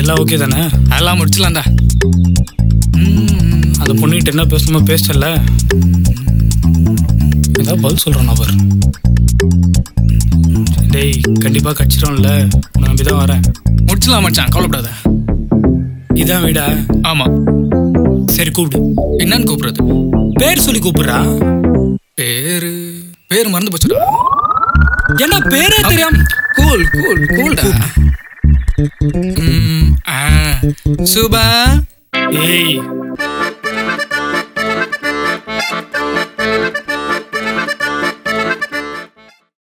எல்லாம் ஓகே தானே அதெல்லாம் முடிச்சலாம்டா அந்த பொண்ணுகிட்ட என்ன பேசணுமோ பேசிட்டல ஏதாவது பதில் சொல்கிறான் அவர் டேய் கண்டிப்பாக கட்சிடும்ல உன்னை நம்பி தான் வரேன் முடிச்சலாம் மச்சான் கவலைப்படாத இதான் வீடா ஆமா சரி கூப்பிடு என்னன்னு கூப்பிடுறது பேர் சொல்லி கூப்பிடுறா பேரு பேர் மறந்து போச்சுடா என்ன பேரே தெரியாம கூல் கூல் கூல்டா ம், ஆ, சுபா ஏய்